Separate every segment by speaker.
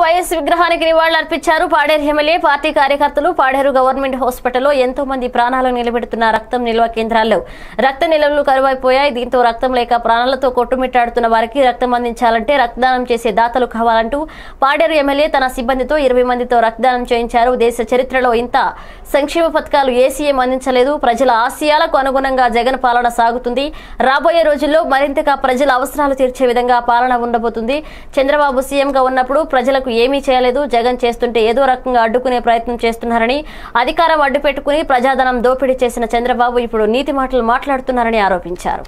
Speaker 1: YS విగ్రహానికి నివాళులర్పించారు Paderu MLA party కార్యకర్తలు పాడేరు గవర్నమెంట్ హాస్పిటల్లో ఎంతో మంది ప్రాణాలు నిలబెడుతున్న రక్తం నిల్వ కేంద్రాల్లో రక్త నిల్వలు కరువైపోయాయి దీంతో రక్తం లేక ప్రాణాలతో కొట్టుమిట్టాడుతున్న వారికి రక్తం అందించాలంటే రక్తదానం చేసే దాతలు కావాలంటూ పాడేరు ఎమ్మెల్యే తన సిబ్బందితో ఇరవై మందితో రక్తదానం చేయించారు దేశ చరిత్రలో ఇంత సంక్షేమ పథకాలు ఏ సీఎం అందించలేదు ప్రజల ఆశయాలకు అనుగుణంగా జగన్ పాలన సాగుతుంది రాబోయే రోజుల్లో మరింతగా ప్రజల అవసరాలు తీర్చే విధంగా పాలన ఉండబోతుంది చంద్రబాబు సీఎంగా ఉన్నప్పుడు ప్రజలకు ఏమీ చేయలేదు జగన్ చేస్తుంటే ఏదో రకంగా అడ్డుకునే ప్రయత్నం చేస్తున్నారని అధికారం అడ్డు పెట్టుకుని ప్రజాధనం దోపిడీ చేసిన చంద్రబాబు ఇప్పుడు నీతి మాటలు మాట్లాడుతున్నారని ఆరోపించారు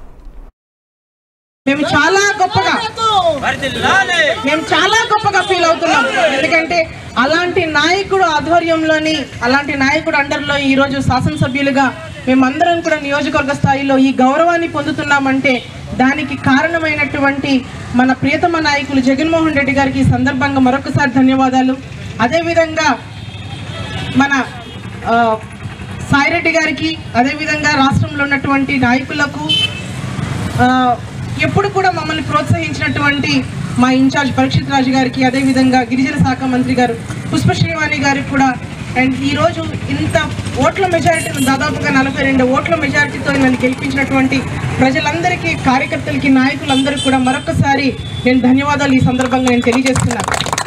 Speaker 2: మేము చాలా గొప్పగా మేము చాలా గొప్పగా ఫీల్ అవుతున్నాం ఎందుకంటే అలాంటి నాయకుడు ఆధ్వర్యంలోని అలాంటి నాయకుడు అండర్లో ఈ రోజు శాసనసభ్యులుగా మేమందరం కూడా నియోజకవర్గ స్థాయిలో ఈ గౌరవాన్ని పొందుతున్నామంటే దానికి కారణమైనటువంటి మన ప్రియతమ నాయకులు జగన్మోహన్ రెడ్డి గారికి ఈ సందర్భంగా మరొకసారి ధన్యవాదాలు అదేవిధంగా మన ఆ, సాయిరెడ్డి గారికి అదేవిధంగా రాష్ట్రంలో ఉన్నటువంటి నాయకులకు ఆ, ఎప్పుడు కూడా మమ్మల్ని ప్రోత్సహించినటువంటి మా ఇన్ఛార్జ్ పరీక్షిత్ రాజు గారికి అదేవిధంగా గిరిజన శాఖ మంత్రి గారు పుష్ప శ్రీవాణి గారికి కూడా అండ్ ఈరోజు ఇంత ఓట్ల మెజారిటీ దాదాపుగా నలభై రెండు ఓట్ల మెజారిటీతో నన్ను గెలిపించినటువంటి ప్రజలందరికీ కార్యకర్తలకి నాయకులందరికీ కూడా మరొకసారి నేను ధన్యవాదాలు ఈ సందర్భంగా నేను తెలియజేస్తున్నాను